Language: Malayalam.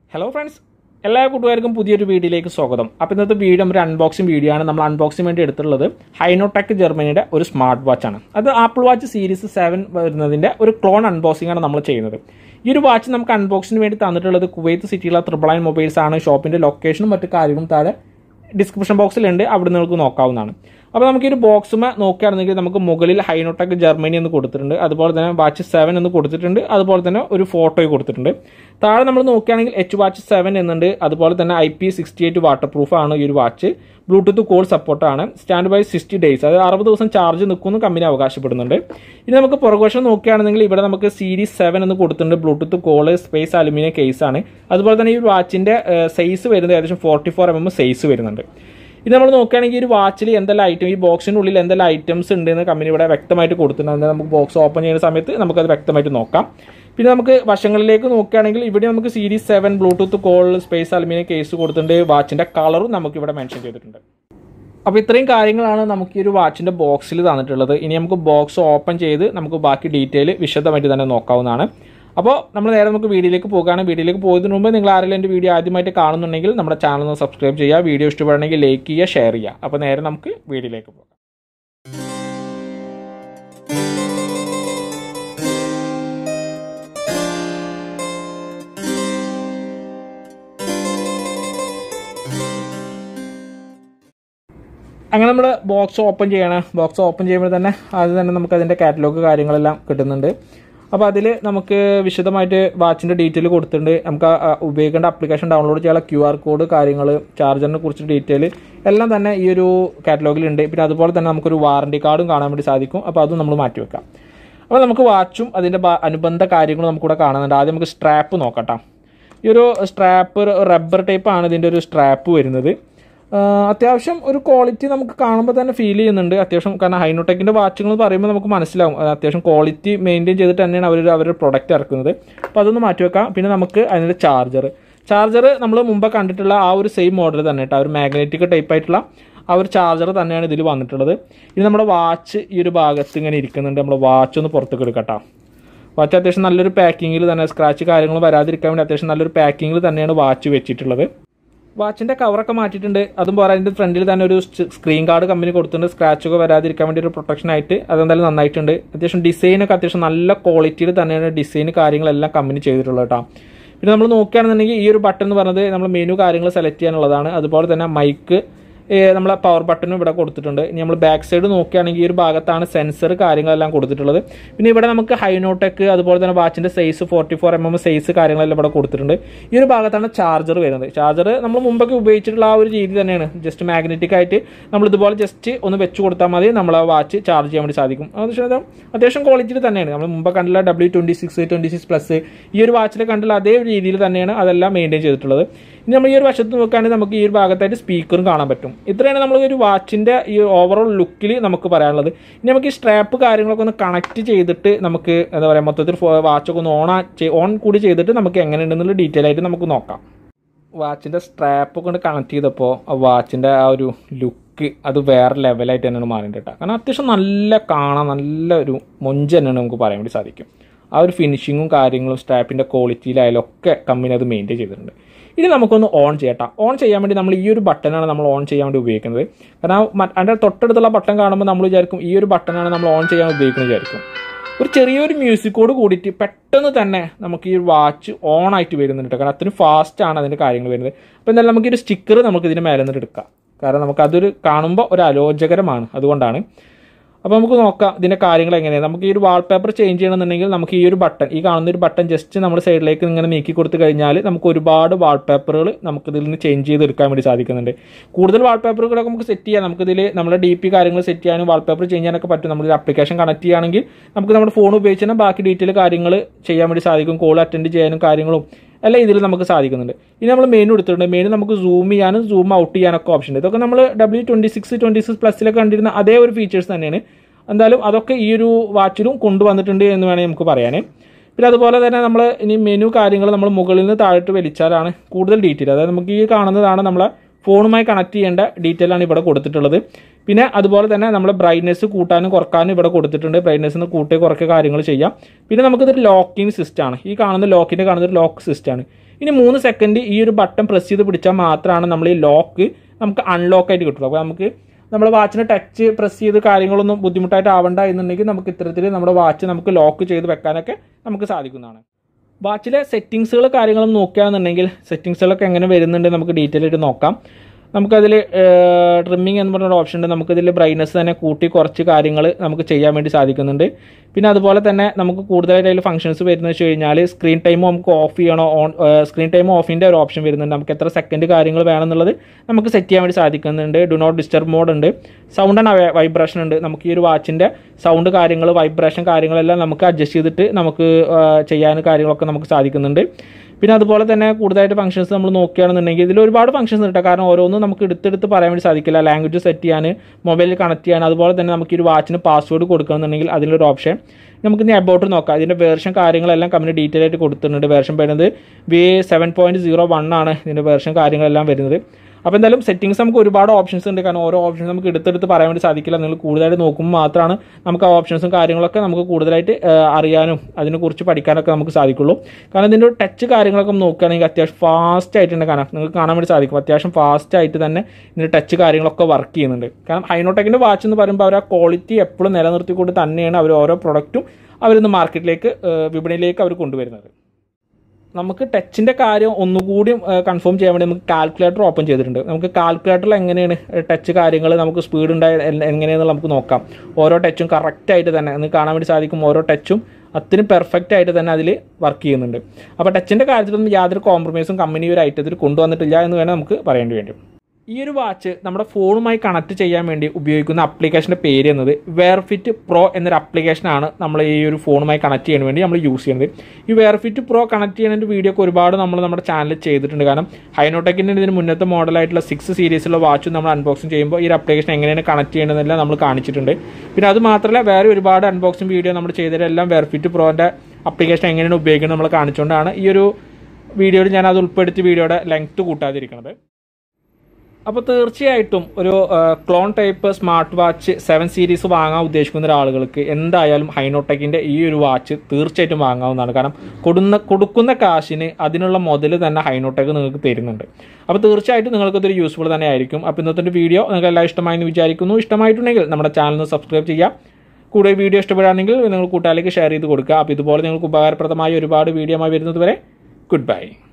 ഹലോ ഫ്രണ്ട്സ് എല്ലാ കൂട്ടുകാർക്കും പുതിയൊരു വീഡിയോയിലേക്ക് സ്വാഗതം അപ്പോൾ ഇന്നത്തെ വീഡിയോ ഒരു അൺബോക്സിംഗ് വീഡിയോ ആണ് നമ്മൾ അൺബോക്സിംഗ് വേണ്ടി എടുത്തിട്ടുള്ളത് ഹൈനോടെക് ജർമ്മനിയുടെ ഒരു സ്മാർട്ട് വാച്ച് ആണ് അത് ആപ്പിൾ വാച്ച് സീരീസ് സെവൻ വരുന്നതിൻ്റെ ഒരു ക്ലോൺ അൺബോക്സിംഗ് ആണ് നമ്മൾ ചെയ്യുന്നത് ഈ ഒരു വാച്ച് നമുക്ക് അൺബോക്സിന് വേണ്ടി തന്നിട്ടുള്ളത് കുവൈത്ത് സിറ്റിയിലുള്ള ത്രിബിൾ നയൻ മൊബൈൽസ് ആണ് ഷോപ്പിൻ്റെ ലൊക്കേഷനും മറ്റു കാര്യങ്ങളും താഴെ ഡിസ്ക്രിപ്ഷൻ ബോക്സിലുണ്ട് അവിടെ നിങ്ങൾക്ക് നോക്കാവുന്നതാണ് അപ്പോൾ നമുക്ക് ഈ ഒരു ബോക്സുമേ നോക്കുകയാണെങ്കിൽ നമുക്ക് മുകളിൽ ഹൈനോടെക് ജർമ്മനി എന്ന് കൊടുത്തിട്ടുണ്ട് അതുപോലെ തന്നെ വാച്ച് സെവൻ എന്ന് കൊടുത്തിട്ടുണ്ട് അതുപോലെ തന്നെ ഒരു ഫോട്ടോയും കൊടുത്തിട്ടുണ്ട് താഴെ നമ്മൾ നോക്കുകയാണെങ്കിൽ എച്ച് വാച്ച് സെവൻ എന്നുണ്ട് അതുപോലെ തന്നെ I P sixty eight waterproof ആണ് ഈ ഒരു വാച്ച് ബ്ലൂടൂത്ത് കോൾ സപ്പോർട്ടാണ് സ്റ്റാൻഡ് ബൈ സിക്സ്റ്റി ഡേയ്സ് അതായത് അറുപത് ദിവസം ചാർജ് നിൽക്കുമെന്ന് കമ്പനി അവകാശപ്പെടുന്നുണ്ട് ഇനി നമുക്ക് പുറകുവശം നോക്കുകയാണെന്നുണ്ടെങ്കിൽ ഇവിടെ നമുക്ക് സീരീസ് സെവൻ എന്ന് കൊടുത്തിട്ടുണ്ട് bluetooth call space aluminium case ആണ് അതുപോലെ തന്നെ ഈ വാച്ചിന്റെ സൈസ് വരുന്നത് ഏകദേശം forty four M M size വരുന്നുണ്ട് ഇത് നമ്മൾ നോക്കുകയാണെങ്കിൽ ഈ ഒരു വാച്ചിൽ എന്തെല്ലാം ഐറ്റം ഈ ബോക്സിൻ്റെ ഉള്ളിൽ എന്തെല്ലാം ഐറ്റംസ് ഉണ്ടെന്ന് കമ്പനി ഇവിടെ വ്യക്തമായിട്ട് കൊടുത്തിട്ടുണ്ട് അതിന് നമുക്ക് ബോക്സ് ഓപ്പൺ ചെയ്യുന്ന സമയത്ത് നമുക്കത് വ്യക്തമായിട്ട് നോക്കാം പിന്നെ നമുക്ക് വശങ്ങളിലേക്ക് നോക്കുകയാണെങ്കിൽ ഇവിടെ നമുക്ക് series seven bluetooth call space aluminium case കൊടുത്തിട്ടുണ്ട് വാച്ചിൻ്റെ കളറും നമുക്ക് ഇവിടെ മെൻഷൻ ചെയ്തിട്ടുണ്ട് അപ്പോൾ ഇത്രയും കാര്യങ്ങളാണ് നമുക്ക് ഈ ഒരു വാച്ചിൻ്റെ ബോക്സിൽ തന്നിട്ടുള്ളത് ഇനി നമുക്ക് ബോക്സ് ഓപ്പൺ ചെയ്ത് നമുക്ക് ബാക്കി ഡീറ്റെയിൽ വിശദമായിട്ട് തന്നെ നോക്കാവുന്നതാണ് അപ്പോൾ നമ്മൾ നേരെ നമുക്ക് വീഡിയോയിലേക്ക് പോകുകയാണ് വീഡിയോയിലേക്ക് പോകുന്നതിന് മുമ്പ് നിങ്ങൾ ആരെങ്കിലും എൻ്റെ വീഡിയോ ആദ്യമായിട്ട് കാണുന്നുണ്ടെങ്കിൽ നമ്മുടെ ചാനൽ ഒന്ന് സബ്സ്ക്രൈബ് ചെയ്യുക വീഡിയോ ഇഷ്ടപ്പെടണമെങ്കിൽ ലൈക്ക് ചെയ്യുക ഷെയർ ചെയ്യുക അപ്പോൾ നേരെ നമുക്ക് വീഡിയോയിലേക്ക് പോകാം അങ്ങനെ നമ്മൾ ബോക്സ് ഓപ്പൺ ചെയ്യണം ബോക്സ് ഓപ്പൺ ചെയ്യുമ്പോൾ തന്നെ അത് തന്നെ നമുക്ക് അതിൻ്റെ കാറ്റലോഗ് കാര്യങ്ങളെല്ലാം കിട്ടുന്നുണ്ട് അപ്പോൾ അതിൽ നമുക്ക് വിശദമായിട്ട് വാച്ചിൻ്റെ ഡീറ്റെയിൽ കൊടുത്തിട്ടുണ്ട് നമുക്ക് ആ ഉപയോഗിക്കേണ്ട ആപ്ലിക്കേഷൻ ഡൗൺലോഡ് ചെയ്യാനുള്ള ക്യു ആർ കോഡ് കാര്യങ്ങൾ ചാർജറിനെ കുറിച്ച് ഡീറ്റെയിൽ എല്ലാം തന്നെ ഈ ഒരു കാറ്റലോഗിലുണ്ട് പിന്നെ അതുപോലെ തന്നെ നമുക്കൊരു വാറണ്ടി കാർഡും കാണാൻ വേണ്ടി സാധിക്കും അപ്പോൾ അതും നമ്മൾ മാറ്റി വെക്കാം അപ്പോൾ നമുക്ക് വാച്ചും അതിൻ്റെ അനുബന്ധ കാര്യങ്ങളും നമുക്കിവിടെ കാണുന്നുണ്ട് ആദ്യം നമുക്ക് സ്ട്രാപ്പ് നോക്കട്ടോ ഈ ഒരു സ്ട്രാപ്പ് റബ്ബർ ടൈപ്പ് ആണ് ഇതിൻ്റെ ഒരു സ്ട്രാപ്പ് വരുന്നത് അത്യാവശ്യം ഒരു ക്വാളിറ്റി നമുക്ക് കാണുമ്പോൾ തന്നെ ഫീൽ ചെയ്യുന്നുണ്ട് അത്യാവശ്യം കാരണം ഹൈനോടെക്കിൻ്റെ വാച്ചുകൾ പറയുമ്പോൾ നമുക്ക് മനസ്സിലാവും അത്യാവശ്യം ക്വാളിറ്റി മെയിൻറ്റെയിൻ ചെയ്തിട്ട് തന്നെയാണ് അവർ അവരുടെ പ്രൊഡക്റ്റ് ഇറക്കുന്നത് അപ്പോൾ അതൊന്ന് മാറ്റി വെക്കാം പിന്നെ നമുക്ക് അതിൻ്റെ ചാർജർ ചാർജർ നമ്മൾ മുമ്പ് കണ്ടിട്ടുള്ള ആ ഒരു സെയിം മോഡൽ തന്നെ കേട്ടോ ആ ഒരു മാഗ്നറ്റിക് ടൈപ്പ് ആയിട്ടുള്ള ആ ഒരു ചാർജർ തന്നെയാണ് ഇതിൽ വന്നിട്ടുള്ളത് ഇനി നമ്മുടെ വാച്ച് ഈ ഒരു ഭാഗത്ത് ഇങ്ങനെ ഇരിക്കുന്നുണ്ട് നമ്മുടെ വാച്ച് ഒന്ന് പുറത്തേക്ക് എടുക്കട്ടോ വാച്ച് അത്യാവശ്യം നല്ലൊരു പാക്കിങ്ങിൽ തന്നെ സ്ക്രാച്ച് കാര്യങ്ങൾ വരാതിരിക്കാൻ വേണ്ടി അത്യാവശ്യം നല്ലൊരു പാക്കിങ്ങിൽ തന്നെയാണ് വാച്ച് വെച്ചിട്ടുള്ളത് വാച്ചിൻ്റെ കവറൊക്കെ മാറ്റിയിട്ടുണ്ട് അതും പോരാ അതിൻ്റെ ഫ്രണ്ടിൽ തന്നെ ഒരു സ്ക്രീൻ കാർഡ് കമ്പനി കൊടുത്തിട്ടുണ്ട് സ്ക്രാച്ചൊക്കെ വരാതിരിക്കാൻ വേണ്ടി ഒരു പ്രൊട്ടക്ഷൻ ആയിട്ട് അതെന്തായാലും നന്നായിട്ടുണ്ട് അത്യാവശ്യം ഡിസൈനൊക്കെ അത്യാവശ്യം നല്ല ക്വാളിറ്റിയിൽ തന്നെയാണ് ഡിസൈൻ കാര്യങ്ങളെല്ലാം കമ്പനി ചെയ്തിട്ടുള്ളത് കേട്ടോ പിന്നെ നമ്മൾ നോക്കുകയാണെന്നുണ്ടെങ്കിൽ ഈ ഒരു ബട്ടൺ എന്ന് പറയുന്നത് നമ്മൾ മെനു കാര്യങ്ങൾ സെലക്ട് ചെയ്യാനുള്ളതാണ് അതുപോലെ തന്നെ മൈക്ക് നമ്മളെ പവർ ബട്ടണും ഇവിടെ കൊടുത്തിട്ടുണ്ട് ഇനി നമ്മൾ ബാക്ക് സൈഡ് നോക്കുകയാണെങ്കിൽ ഈ ഒരു ഭാഗത്താണ് സെൻസർ കാര്യങ്ങളെല്ലാം കൊടുത്തിട്ടുള്ളത് പിന്നെ ഇവിടെ നമുക്ക് ഹൈനോടെക് അതുപോലെ തന്നെ വാച്ചിൻ്റെ size forty four M M size കാര്യങ്ങളെല്ലാം ഇവിടെ കൊടുത്തിട്ടുണ്ട് ഈ ഒരു ഭാഗത്താണ് ചാർജർ വരുന്നത് ചാർജർ നമ്മൾ മുമ്പൊക്കെ ഉപയോഗിച്ചിട്ടുള്ള ആ ഒരു രീതി തന്നെയാണ് ജസ്റ്റ് മാഗ്നറ്റിക് ആയിട്ട് നമ്മൾ ഇതുപോലെ ജസ്റ്റ് ഒന്ന് വെച്ച് കൊടുത്താൽ മതി നമ്മൾ ആ വാച്ച് ചാർജ് ചെയ്യാൻ വേണ്ടി സാധിക്കും അതെന്ന് അത്യാവശ്യം ക്വാളിറ്റിയിൽ തന്നെയാണ് നമ്മൾ മുമ്പ് കണ്ടുള്ള W twenty six twenty six plus ഈ ഒരു വാച്ചിൽ കണ്ടുള്ള അതേ രീതിയിൽ തന്നെയാണ് അതെല്ലാം മെയിൻറ്റെയിൻ ചെയ്തിട്ടുള്ളത് ഇനി നമ്മൾ ഈ ഒരു വശത്ത് നോക്കുകയാണെങ്കിൽ നമുക്ക് ഈ ഒരു ഭാഗത്തായിട്ട് സ്പീക്കറും കാണാൻ പറ്റും ഇത്രയാണ് നമ്മൾ ഒരു വാച്ചിൻ്റെ ഈ ഓവറോൾ ലുക്കിൽ നമുക്ക് പറയാനുള്ളത് ഇനി നമുക്ക് ഈ സ്ട്രാപ്പ് കാര്യങ്ങളൊക്കെ ഒന്ന് കണക്ട് ചെയ്തിട്ട് നമുക്ക് എന്താ പറയുക മൊത്തത്തിൽ വാച്ചൊക്കെ ഒന്ന് ഓൺ ഓൺ കൂടി ചെയ്തിട്ട് നമുക്ക് എങ്ങനെയുണ്ടെന്നുള്ള ഡീറ്റെയിൽ ആയിട്ട് നമുക്ക് നോക്കാം വാച്ചിൻ്റെ സ്ട്രാപ്പ് കൊണ്ട് കണക്ട് ചെയ്തപ്പോൾ ആ വാച്ചിൻ്റെ ആ ഒരു ലുക്ക് അത് വേറെ ലെവലായിട്ട് തന്നെയാണ് മാറിയിട്ട് കാരണം അത്യാവശ്യം നല്ല കാണാൻ നല്ല ഒരു മൊഞ്ച് തന്നെയാണ് നമുക്ക് പറയാൻ വേണ്ടി സാധിക്കും ആ ഒരു ഫിനിഷിങ്ങും കാര്യങ്ങളും സ്ട്രാപ്പിൻ്റെ ക്വാളിറ്റിയിലായാലും ഒക്കെ കമ്പനി അത് മെയിൻറ്റെയിൻ ചെയ്തിട്ടുണ്ട് ഇനി നമുക്കൊന്ന് ഓൺ ചെയ്യട്ടാം ഓൺ ചെയ്യാൻ വേണ്ടി നമ്മൾ ഈ ഒരു ബട്ടനാണ് നമ്മൾ ഓൺ ചെയ്യാൻ വേണ്ടി ഉപയോഗിക്കുന്നത് കാരണം അതിൻ്റെ തൊട്ടടുത്തുള്ള ബട്ടൺ കാണുമ്പോൾ നമ്മൾ വിചാരിക്കും ഈ ഒരു ബട്ടനാണ് നമ്മൾ ഓൺ ചെയ്യാൻ ഉപയോഗിക്കുന്നത് വിചാരിക്കും ഒരു ചെറിയൊരു മ്യൂസിക്കോട് കൂടിയിട്ട് പെട്ടെന്ന് തന്നെ നമുക്ക് ഈ വാച്ച് ഓൺ ആയിട്ട് വരുന്നുണ്ട് കാരണം അത്രയും ഫാസ്റ്റ് ആണ് അതിൻ്റെ കാര്യങ്ങൾ വരുന്നത് അപ്പോൾ എന്തായാലും നമുക്ക് ഒരു സ്റ്റിക്കർ നമുക്ക് ഇതിന് മേലെ നിന്നിട്ട് എടുക്കാം കാരണം നമുക്ക് അതൊരു കാണുമ്പോൾ ഒരു അലോചകരമാണ് അതുകൊണ്ടാണ് അപ്പോൾ നമുക്ക് നോക്കാം ഇതിൻ്റെ കാര്യങ്ങൾ എങ്ങനെയാണ് നമുക്ക് ഈ ഒരു വാൾപേപ്പർ ചേഞ്ച് ചെയ്യണമെന്നുണ്ടെങ്കിൽ നമുക്ക് ഈ ഒരു ബട്ടൺ ഈ കാണുന്ന ഒരു ബട്ടൺ ജസ്റ്റ് നമ്മുടെ സൈഡിലേക്ക് ഇങ്ങനെ നീക്കി കൊടുത്തു കഴിഞ്ഞാൽ നമുക്ക് ഒരുപാട് വാൾപേപ്പറുകൾ നമുക്ക് ഇതിൽ നിന്ന് ചേഞ്ച് ചെയ്തെടുക്കാൻ വേണ്ടി സാധിക്കുന്നുണ്ട് കൂടുതൽ വാൾപേപ്പറുകളൊക്കെ നമുക്ക് സെറ്റ് ചെയ്യാം നമുക്കിതിൽ നമ്മുടെ ഡി പി കാര്യങ്ങൾ സെറ്റ് ചെയ്യാനും വാൾപേപ്പർ ചേഞ്ച് ചെയ്യാനൊക്കെ പറ്റും നമ്മൾ ആപ്ലിക്കേഷൻ കണക്ട് ചെയ്യുകയാണെങ്കിൽ നമുക്ക് നമ്മുടെ ഫോൺ ഉപയോഗിച്ച് തന്നെ ബാക്കി ഡീറ്റെയിൽ കാര്യങ്ങൾ ചെയ്യാൻ വേണ്ടി സാധിക്കും കോൾ അറ്റൻഡ് ചെയ്യാനും കാര്യങ്ങളും എല്ലാം ഇതിൽ നമുക്ക് സാധിക്കുന്നുണ്ട് ഇനി നമ്മൾ മെനു എടുത്തിട്ടുണ്ട് മെനു നമുക്ക് സൂം ചെയ്യാനും സൂം ഔട്ട് ചെയ്യാനൊക്കെ ഓപ്ഷൻ ഉണ്ട് ഇതൊക്കെ നമ്മൾ W twenty six twenty six പ്ലസിലൊക്കെ കണ്ടിരുന്ന അതേ ഒരു ഫീച്ചേഴ്സ് തന്നെയാണ് എന്തായാലും അതൊക്കെ ഈ ഒരു വാച്ചിലും കൊണ്ടുവന്നിട്ടുണ്ട് എന്ന് വേണമെങ്കിൽ നമുക്ക് പറയാൻ പിന്നെ അതുപോലെ തന്നെ നമ്മൾ ഇനി മെനു കാര്യങ്ങൾ നമ്മൾ മുകളിൽ നിന്ന് താഴോട്ട് വലിച്ചാലാണ് കൂടുതൽ ഡീറ്റെയിൽ അതായത് നമുക്ക് ഈ കാണുന്നതാണ് നമ്മളെ ഫോണുമായി കണക്ട് ചെയ്യേണ്ട ഡീറ്റെയിൽ ആണ് ഇവിടെ കൊടുത്തിട്ടുള്ളത് പിന്നെ അതുപോലെ തന്നെ നമ്മൾ ബ്രൈറ്റ്നെസ് കൂട്ടാനും കുറക്കാനും ഇവിടെ കൊടുത്തിട്ടുണ്ട് ബ്രൈറ്റ്നെസ് കൂട്ടി കുറക്കുക കാര്യങ്ങൾ ചെയ്യാം പിന്നെ നമുക്കിതൊരു ലോക്കിംഗ് സിസ്റ്റം ആണ് ഈ കാണുന്ന ലോക്കിൻ്റെ കാണുന്ന ഒരു ലോക്ക് സിസ്റ്റം ആണ് ഇനി മൂന്ന് സെക്കൻഡ് ഈ ഒരു ബട്ടൺ പ്രസ് ചെയ്ത് പിടിച്ചാൽ മാത്രമാണ് നമ്മൾ ഈ ലോക്ക് നമുക്ക് അൺലോക്ക് ആയിട്ട് കിട്ടുള്ളൂ അപ്പോൾ നമുക്ക് നമ്മുടെ വാച്ചിന് ടച്ച് പ്രസ് ചെയ്ത് കാര്യങ്ങളൊന്നും ബുദ്ധിമുട്ടായിട്ട് ആവണ്ട എന്നുണ്ടെങ്കിൽ നമുക്ക് ഇത്തരത്തിൽ നമ്മുടെ വാച്ച് നമുക്ക് ലോക്ക് ചെയ്ത് വെക്കാനൊക്കെ നമുക്ക് സാധിക്കുന്നതാണ് വാച്ചിലെ സെറ്റിങ്സുകൾ കാര്യങ്ങളും നോക്കുകയാണെന്നുണ്ടെങ്കിൽ സെറ്റിങ്സുകളൊക്കെ എങ്ങനെ വരുന്നുണ്ട് നമുക്ക് ഡീറ്റെയിൽ ആയിട്ട് നോക്കാം നമുക്കതിൽ ട്രിമ്മിങ് എന്ന് പറഞ്ഞൊരു ഓപ്ഷൻ ഉണ്ട് നമുക്കിതിൽ ബ്രൈറ്റ്നസ് തന്നെ കൂട്ടി കുറച്ച് കാര്യങ്ങൾ നമുക്ക് ചെയ്യാൻ വേണ്ടി സാധിക്കുന്നുണ്ട് പിന്നെ അതുപോലെ തന്നെ നമുക്ക് കൂടുതലായിട്ട് അതിൽ ഫംഗ്ഷൻസ് വരുന്നത് വെച്ച് കഴിഞ്ഞാൽ സ്ക്രീൻ ടൈം നമുക്ക് ഓഫ് ചെയ്യണോ ഓൺ സ്ക്രീൻ ടൈം ഓഫിൻ്റെ ഒരു ഓപ്ഷൻ വരുന്നുണ്ട് നമുക്ക് എത്ര സെക്കൻഡ് കാര്യങ്ങൾ വേണമെന്നുള്ളത് നമുക്ക് സെറ്റ് ചെയ്യാൻ വേണ്ടി സാധിക്കുന്നുണ്ട് ഡു നോട്ട് ഡിസ്റ്റർബ് മോഡ് ഉണ്ട് സൗണ്ട് ആൻഡ് വൈബ്രേഷൻ ഉണ്ട് നമുക്ക് ഈ ഒരു വാച്ചിൻ്റെ സൗണ്ട് കാര്യങ്ങൾ വൈബ്രേഷൻ കാര്യങ്ങളെല്ലാം നമുക്ക് അഡ്ജസ്റ്റ് ചെയ്തിട്ട് നമുക്ക് ആ, ചെയ്യാൻ കാര്യങ്ങളൊക്കെ നമുക്ക് സാധിക്കുന്നുണ്ട് പിന്നെ അതുപോലെ തന്നെ കൂടുതലായിട്ട് ഫംഗ്ഷൻസ് നമ്മൾ നോക്കുകയാണെന്നുണ്ടെങ്കിൽ ഇതിൽ ഒരുപാട് ഫംഗ്ഷൻസ് ഉണ്ട് കാരണം ഓരോന്നും നമുക്ക് എടുത്തെടുത്ത് പറയാൻ വേണ്ടി സാധിക്കില്ല ലാംഗ്വേജ് സെറ്റ് ചെയ്യാൻ മൊബൈലിൽ കണക്ട് ചെയ്യാൻ അതുപോലെ തന്നെ നമുക്ക് ഈ ഒരു വാച്ചിന് പാസ്വേഡ് കൊടുക്കണമെന്നുണ്ടെങ്കിൽ അതിലൊരു ഓപ്ഷൻ നമുക്ക് ഇനി അബൌട്ട് നോക്കാം ഇതിൻ്റെ വേർഷൻ കാര്യങ്ങളെല്ലാം കമ്പനി ഡീറ്റെയിൽ ആയിട്ട് കൊടുത്തിട്ടുണ്ട് വേർഷൻ വരുന്നത് V seven point zero one ആണ് ഇതിൻ്റെ വേർഷൻ കാര്യങ്ങളെല്ലാം വരുന്നത് അപ്പോൾ എന്തായാലും സെറ്റിംഗ്സ് നമുക്ക് ഒരുപാട് ഓപ്ഷൻസ് ഉണ്ട് കാരണം ഓരോ ഓപ്ഷൻസ് നമുക്ക് എടുത്തെടുത്ത് പറയാൻ വേണ്ടി സാധിക്കില്ല നിങ്ങൾ കൂടുതലായിട്ട് നോക്കുമ്പോൾ മാത്രമാണ് നമുക്ക് ആ ഓപ്ഷൻസും കാര്യങ്ങളൊക്കെ നമുക്ക് കൂടുതലായിട്ട് ആ, അറിയാനും അതിനെക്കുറിച്ച് പഠിക്കാനൊക്കെ നമുക്ക് സാധിക്കുള്ളൂ കാരണം ഇതിൻ്റെ ഒരു ടച്ച് കാര്യങ്ങളൊക്കെ നോക്കുകയാണെങ്കിൽ അത്യാവശ്യം ഫാസ്റ്റ് ആയിട്ടുണ്ട് കാണാം നിങ്ങൾക്ക് കാണാൻ വേണ്ടി സാധിക്കും അത്യാവശ്യം ഫാസ്റ്റ് ആയിട്ട് തന്നെ ഇതിൻ്റെ ടച്ച് കാര്യങ്ങളൊക്കെ വർക്ക് ചെയ്യുന്നുണ്ട് കാരണം ഹൈനോടെക്കിൻ്റെ വാച്ച് എന്ന് പറയുമ്പോൾ അവർ ആ ക്വാളിറ്റി എപ്പോഴും നിലനിർത്തിക്കൊണ്ട് തന്നെയാണ് അവർ ഓരോ പ്രൊഡക്റ്റും അവരിന്ന് മാർക്കറ്റിലേക്ക് ആ, വിപണിയിലേക്ക് അവർ കൊണ്ടുവരുന്നത് നമുക്ക് ടച്ചിൻ്റെ കാര്യം ഒന്നുകൂടി കൺഫേം ചെയ്യാൻ വേണ്ടി നമുക്ക് കാൽക്കുലേറ്റർ ഓപ്പൺ ചെയ്തിട്ടുണ്ട് നമുക്ക് കാൽക്കുലേറ്ററിൽ എങ്ങനെയാണ് ടച്ച് കാര്യങ്ങൾ നമുക്ക് സ്പീഡ് ഉണ്ടായ എങ്ങനെയാണെന്ന് നമുക്ക് നോക്കാം ഓരോ ടച്ചും കറക്റ്റായിട്ട് തന്നെ നമുക്ക് കാണാൻ വേണ്ടി സാധിക്കും ഓരോ ടച്ചും അത്രയും പെർഫെക്റ്റ് ആയിട്ട് തന്നെ അതിൽ വർക്ക് ചെയ്യുന്നുണ്ട് അപ്പോൾ ടച്ചിൻ്റെ കാര്യത്തിലൊന്നും യാതൊരു കോംപ്രമൈസും കമ്പനി ഒരു ഐറ്റത്തിൽ കൊണ്ടുവന്നിട്ടില്ല എന്ന് വേണം നമുക്ക് പറയേണ്ടി വരും ഈ ഒരു വാച്ച് നമ്മുടെ ഫോണുമായി കണക്ട് ചെയ്യാൻ വേണ്ടി ഉപയോഗിക്കുന്ന ആപ്ലിക്കേഷൻ്റെ പേര് എന്നത് വെയർഫിറ്റ് പ്രോ എന്നൊരു ആപ്ലിക്കേഷനാണ് നമ്മൾ ഈ ഒരു ഫോണുമായി കണക്ട് ചെയ്യാൻ വേണ്ടി നമ്മൾ യൂസ് ചെയ്യുന്നത് ഈ വെയർഫിറ്റ് പ്രോ കണക്ട് ചെയ്യുന്നതിൻ്റെ വീഡിയോ ഒക്കെ ഒരുപാട് നമ്മൾ നമ്മുടെ ചാനലിൽ ചെയ്തിട്ടുണ്ട് കാരണം ഹൈനോടെക്കിൻ്റെ ഇതിന് മുന്നത്തെ മോഡലായിട്ടുള്ള സിക്സ് സീരീസിലുള്ള വാച്ചും നമ്മൾ അൺബോക്സിങ് ചെയ്യുമ്പോൾ ഈ ഒരു ആപ്ലിക്കേഷൻ എങ്ങനെയാണ് കണക്ട് ചെയ്യണമെന്നെല്ലാം നമ്മൾ കാണിച്ചിട്ടുണ്ട് പിന്നെ അത് മാത്രമല്ല വേറെ ഒരുപാട് അൺബോക്സിങ് വീഡിയോ നമ്മൾ ചെയ്തതെല്ലാം വെയർഫിറ്റ് പ്രോൻ്റെ ആപ്ലിക്കേഷൻ എങ്ങനെയാണ് ഉപയോഗിക്കുന്നത് നമ്മൾ കാണിച്ചുകൊണ്ടാണ് ഈ ഒരു വീഡിയോയിൽ ഞാൻ അത് ഉൾപ്പെടുത്തി വീഡിയോയുടെ ലെങ്ത് കൂട്ടാതിരിക്കുന്നത് അപ്പോൾ തീർച്ചയായിട്ടും ഒരു clone type smart watch seven series വാങ്ങാൻ ഉദ്ദേശിക്കുന്ന ഒരാളുകൾക്ക് എന്തായാലും ഹൈനോടെക്കിൻ്റെ ഈ ഒരു വാച്ച് തീർച്ചയായിട്ടും വാങ്ങാവുന്നതാണ് കാരണം കൊടുന്ന കൊടുക്കുന്ന കാശിന് അതിനുള്ള മുതൽ തന്നെ ഹൈനോടെക് നിങ്ങൾക്ക് തരുന്നുണ്ട് അപ്പോൾ തീർച്ചയായിട്ടും നിങ്ങൾക്കതൊരു യൂസ്ഫുൾ തന്നെ ആയിരിക്കും അപ്പോൾ ഇന്നത്തെ വീഡിയോ നിങ്ങൾക്ക് എല്ലാം ഇഷ്ടമായെന്ന് വിചാരിക്കുന്നു ഇഷ്ടമായിട്ടുണ്ടെങ്കിൽ നമ്മുടെ ചാനൽ സബ്സ്ക്രൈബ് ചെയ്യുക കൂടുതൽ വീഡിയോ ഇഷ്ടപ്പെടുകയാണെങ്കിൽ നിങ്ങൾ കൂട്ടുകാരിലേക്ക് ഷെയർ ചെയ്ത് കൊടുക്കുക അപ്പോൾ ഇതുപോലെ നിങ്ങൾക്ക് ഉപകാരപ്രദമായ ഒരുപാട് വീഡിയോ വരുന്നത് വരെ ഗുഡ് ബൈ